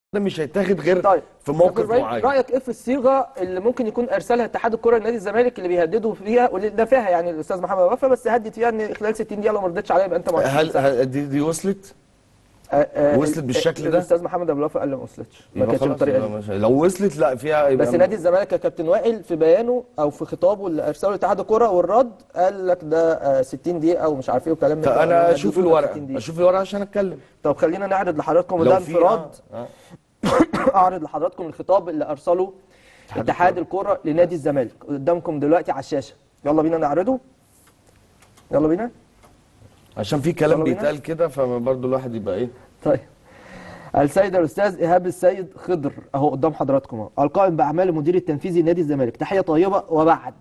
ده مش هيتاخد غير طيب في موقف دكتور إبراهيم، معين رايك ايه في الصيغه اللي ممكن يكون ارسلها اتحاد الكره لنادي الزمالك اللي بيهددوا فيها واللي نفاها يعني الاستاذ محمد وفا بس هدد فيها ان خلال 60 دقيقه لو ما ردتش عليها يبقى انت معترض. هل, هل دي, دي وصلت؟ آه، آه، وصلت ال- بالشكل ده؟ الاستاذ محمد ابو الوفا قال لي ما وصلتش ما يبقى كانتش خلاص بالطريقه يبقى دي مش- لو وصلت لا فيها يبقى بس نادي الزمالك يا كابتن وائل في بيانه او في خطابه اللي ارسله لاتحاد الكره والرد قال لك ده آه، 60 دقيقه ومش عارف ايه وكلام من ده. فانا هددوه اشوف ب 60 الورقه دقيقة. اشوف الورقه عشان اتكلم طب خلينا نعرض لحضراتكم لو ده في- انفراد آه، آه. اعرض لحضراتكم الخطاب اللي ارسله اتحاد الكره لنادي الزمالك قدامكم دلوقتي على الشاشه يلا بينا نعرضه يلا بينا عشان في كلام يلا بينا. بيتقال كده فبرضه الواحد يبقى ايه طيب السيد الاستاذ ايهاب السيد خضر اهو قدام حضراتكم اهو القائم باعمال المدير التنفيذي لنادي الزمالك تحيه طيبه وبعد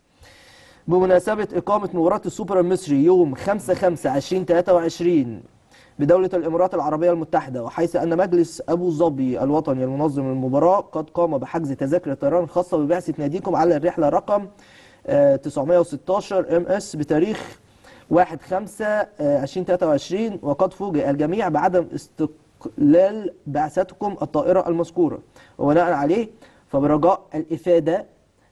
بمناسبه اقامه مباراه السوبر المصري يوم 5 5 2023 بدولة الإمارات العربية المتحدة وحيث أن مجلس أبو ظبي الوطني المنظم للمباراة قد قام بحجز تذاكر طيران خاصة ببعثة ناديكم على الرحلة رقم آه، 916 ام اس بتاريخ 1 5 2023 وقد فوجئ الجميع بعدم استقلال بعثتكم الطائرة المذكورة وبناء عليه فبرجاء الإفادة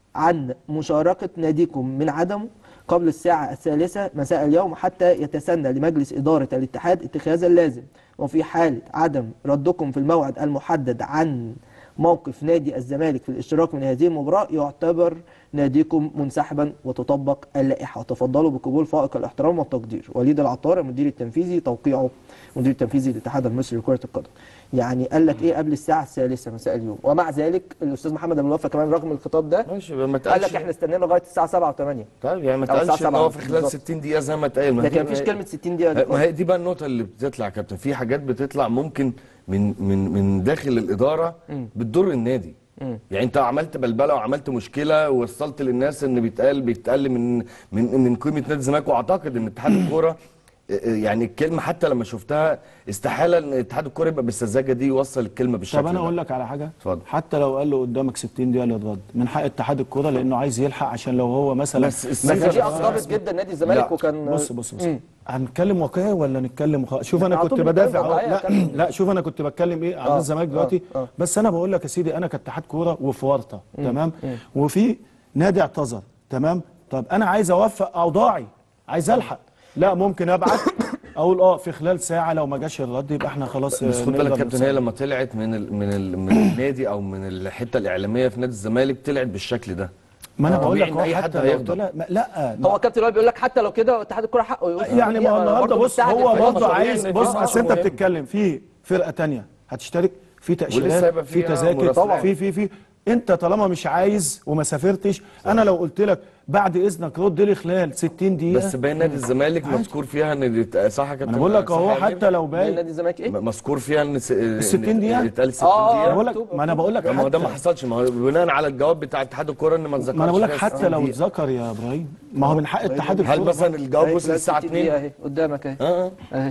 عن مشاركة ناديكم من عدمه قبل الساعة الثالثة مساء اليوم حتى يتسنى لمجلس إدارة الاتحاد اتخاذ اللازم وفي حالة عدم ردكم في الموعد المحدد عن موقف نادي الزمالك في الاشتراك من هذه المباراة يعتبر ناديكم منسحبا وتطبق اللائحة وتفضلوا بقبول فائق الاحترام والتقدير وليد العطار المدير التنفيذي توقيعه مدير التنفيذي للاتحاد المصري لكرة القدم يعني قال لك ايه قبل الساعة الثالثة مساء اليوم ومع ذلك الأستاذ محمد أبو الوفا كمان رغم الخطاب ده ماشي يبقى ما قال تقالش لك احنا استنينا لغايه الساعه 7 و8 طيب يعني ما أو الساعة تقالش ان 7 هو في خلال بالظبط. 60 دقيقه زي ما اتقال ما لكن دي- مفيش ما- كلمه 60 دقيقه دي ما هي دي بقى النقطة اللي بتطلع يا كابتن في حاجات بتطلع ممكن من من من داخل الإدارة بتضر النادي يعني انت عملت بلبله وعملت مشكله ووصلت للناس ان بيتقال بيتقل من من من قيمه نادي الزمالك واعتقد ان اتحاد الكوره يعني الكلمه حتى لما شفتها استحاله ان اتحاد الكوره يبقى بالسذاجه دي يوصل الكلمه بالشكل طب انا ده. اقول لك على حاجه اتفضل. حتى لو قال له قدامك 60 دقيقه للرد من حق اتحاد الكوره لانه عايز يلحق عشان لو هو مثلا بس بس السيزون- دي اثرت جدا نادي الزمالك لا. وكان بص بص بص مم. هنتكلم واقعي ولا نتكلم وخ... شوف انا على كنت طول بدافع بنتكلم واقعي لا يا كابتن. لا شوف انا كنت بتكلم ايه عن آه، الزمالك دلوقتي آه، آه. بس انا بقول لك يا سيدي انا كاتحاد كوره وفي ورطه تمام وفي نادي اعتذر تمام طب انا عايز اوفق اوضاعي عايز الحق لا ممكن ابعت اقول اه في خلال ساعه لو ما جاش الرد يبقى احنا خلاص بس آه، خد بالك نقدر كابتن نوصل. هي لما طلعت من ال من ال من النادي او من الحته الاعلاميه في نادي الزمالك طلعت بالشكل ده ما انا آه. بقول لك طبيعي إن هو أي حد حتى لو هيغضب. طلع ما- لا هو كابتن وائل بيقول لك حتى لو كده اتحاد الكره حقه يقول يعني ما هو النهارده بص هو برضه عايز بص آه، اصل انت آه، بتتكلم في فرقه تانية هتشترك في ولسه تاشيرات هيبقى في فيها تذاكر مراسلات. في في في انت طالما مش عايز وما سافرتش انا لو قلت لك بعد اذنك رد لي خلال 60 دقيقه بس باين نادي الزمالك مذكور فيها ان دي- صح يا كابتن انا بقول لك اهو صح يا حتى لو باين باين نادي الزمالك ايه؟ م- مذكور فيها ان س- ال 60 دقيقة؟ إن اتقال 60 آه، انا دقيقه بقول لك ما انا بقول لك ما هو ده ما حتى حصلش ما هو بناء على الجواب بتاع اتحاد الكوره ان ما اتذكرش ما انا بقول لك فيها حتى 60 لو دقيقة. اتذكر يا ابراهيم ما هو من حق اتحاد هل الكوره مثلا الجواب أهي وصل خلال الساعه 60 دقيقة 2 اهي قدامك اهي اه اه اهي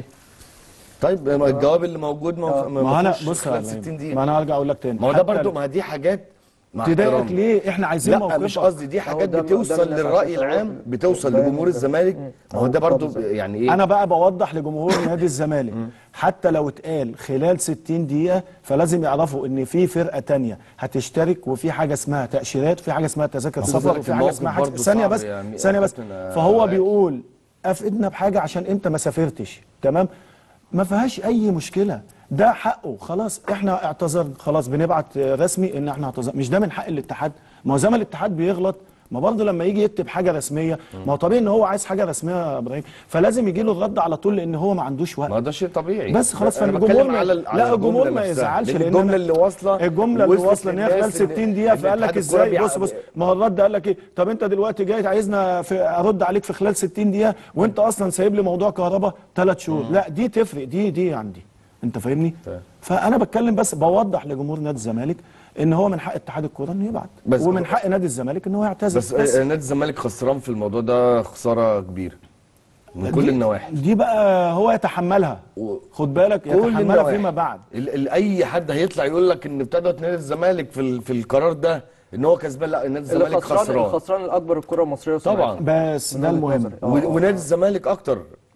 طيب ما الجواب اللي موجود ما ما انا فيهوش بص يا خلال إبراهيم، 60 ما دقيقه انا هرجع اقول لك تاني ما هو ده حتى برضو لو- ما دي حاجات مع تضايقك احترامي. ليه احنا عايزين لا موقفك مش قصدي دي حاجات قدام- بتوصل قدام الناس للراي عشان العام تشوف. بتوصل باين لجمهور قدام. الزمالك ما هو ده برضو يعني ايه انا بقى بوضح لجمهور نادي الزمالك حتى لو اتقال خلال 60 دقيقه فلازم يعرفوا ان في فرقه تانية هتشترك وفي حاجه اسمها تاشيرات وفي حاجه اسمها تذاكر خد سفر بالك وفي حاجه الموقف اسمها حاجة برضو ثانيه صعب بس يعني ثانيه بس كابتن، آه، فهو وائل. بيقول افقدنا بحاجه عشان انت ما سافرتش تمام ما فيهاش اي مشكله ده حقه خلاص احنا اعتذرنا خلاص بنبعت رسمي ان احنا اعتذرنا مش ده من حق الاتحاد ما هو زي ما الاتحاد بيغلط ما برضه لما يجي يكتب حاجه رسميه ما هو طبيعي ان هو عايز حاجه رسميه يا ابراهيم فلازم يجي له الرد على طول لان هو ما عندوش وقت ما ده شيء طبيعي بس خلاص أنا فالجمهور بتكلم ما على ال- على لا الجمهور الجملة ما نفسها. يزعلش لأن لان الجمله أنا- اللي واصله الجمله اللي وصلت واصله ان هي خلال للناس إن- 60 دقيقه إن فقال لك اتحاد الكورة ازاي بيع- بص بص ما هو الرد قال لك ايه طب انت دلوقتي جاي عايزنا في ارد عليك في خلال 60 دقيقه وانت اصلا سايب لي موضوع كهرباء ثلاث شهور لا دي تفرق دي دي عندي انت فاهمني فاهم. فانا بتكلم بس بوضح لجمهور نادي الزمالك ان هو من حق اتحاد الكوره انه يبعت بس ومن هو- حق نادي الزمالك ان هو يعتذر بس, بس نادي الزمالك خسران في الموضوع ده خساره كبيره من كل دي- النواحي دي بقى هو يتحملها و- خد بالك كل يتحملها النواحي. فيما بعد ال- ال- اي حد هيطلع يقول لك ان ابتدت نادي الزمالك في ال- في القرار ده ان هو كسبان لا نادي اللي الزمالك خسران خسران الخسران الاكبر الكره المصريه طبعا بس ده المهم و- ونادي الزمالك اكتر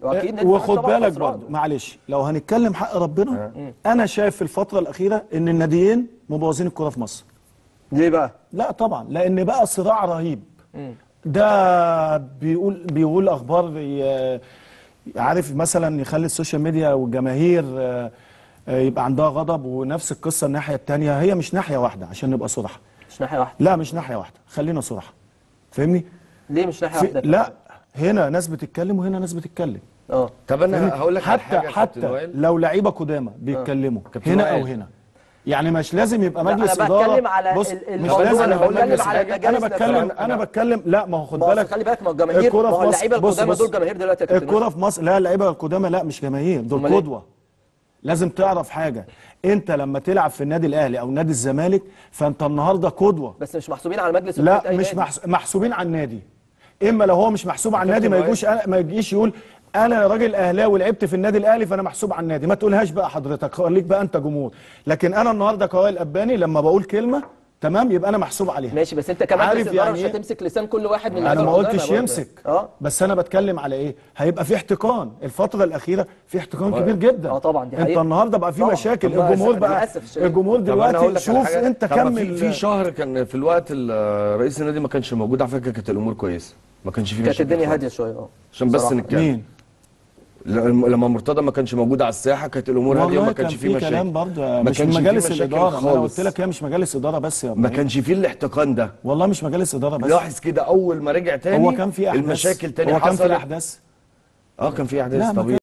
واكيد نادي وخد الزمالك طبعاً بالك خسران. برضه معلش لو هنتكلم حق ربنا انا شايف في الفتره الاخيره ان الناديين مبوظين الكوره في مصر ليه بقى؟ لا طبعا لان بقى صراع رهيب ده بيقول بيقول اخبار ي- عارف مثلا يخلي السوشيال ميديا والجماهير آه، آه، يبقى عندها غضب ونفس القصه الناحيه الثانيه هي مش ناحيه واحده عشان نبقى صراحه مش ناحيه واحده لا مش ناحيه واحده خلينا صراحه فاهمني ليه مش ناحيه في واحده؟ لا هنا ناس بتتكلم وهنا ناس بتتكلم اه طب انا فاهمني؟ هقول لك على حتى حاجه يا كابتن حتى وائل. لو لعيبه قدامى بيتكلموا كابتن هنا وائل. او هنا يعني مش لازم يبقى لا، مجلس أنا اداره بتكلم على بص ال- مش الموضوع لازم أنا يبقى بتكلم مجلس على إدارة. المجالس انا بتكلم نفسها. انا بتكلم لا ما هو خد ما هو بالك خلي بالك ما هو الجماهير الكرة ما هو في مصر- اللعيبه بص- القدامى بص. دول جماهير دلوقتي يا كابتن الكرة في مصر لا اللعيبه القدامى لا مش جماهير دول أمال إيه؟ قدوه لازم تعرف حاجه انت لما تلعب في النادي الاهلي او نادي الزمالك فانت النهارده قدوه بس مش محسوبين على مجلس لا إدارة أي مش نادي. محس... محسوبين على النادي اما لو هو مش محسوب على النادي ما كابتن يجوش ما يجيش يقول انا راجل اهلاوي لعبت في النادي الاهلي فانا محسوب على النادي ما تقولهاش بقى حضرتك خليك بقى انت جمهور لكن انا النهارده كوائل اباني لما بقول كلمه تمام يبقى انا محسوب عليها ماشي بس انت كمجلس عارف اداره يعني مش إيه؟ هتمسك لسان كل واحد من انا اللعيبة ما القدامى قلتش برضه. يمسك اه بس انا بتكلم على ايه هيبقى في احتقان الفتره الاخيره في احتقان كبير جدا اه طبعا، دي انت حقيقة. النهارده بقى في طبعا. مشاكل طب ما الجمهور أسف- بقى للأسف الشديد. الجمهور طب أنا هقول دلوقتي لك على شوف حاجة. انت طب ما كمل في, في شهر كان في الوقت ال- رئيس النادي ما كانش موجود على فكره كانت الامور كويسه ما كانش في كانت مشاكل الدنيا خالص. هاديه شويه اه عشان بس بصراحة. نتكلم مين لما لما مرتضى ما كانش موجود على الساحه كانت الامور هاديه والله وما كان كانش في في مشاكل كلام برضه ما مش كانش في مجالس مشاكل الاداره ما انا خالص. قلت لك هي مش مجالس اداره بس يا ما إبراهيم. كانش فيه الاحتقان ده والله مش مجالس اداره بس لاحظ كده اول ما رجع تاني هو كان في احداث المشاكل تاني هو كان في حصلت الاحداث اه كان في لا، احداث ما طبيعي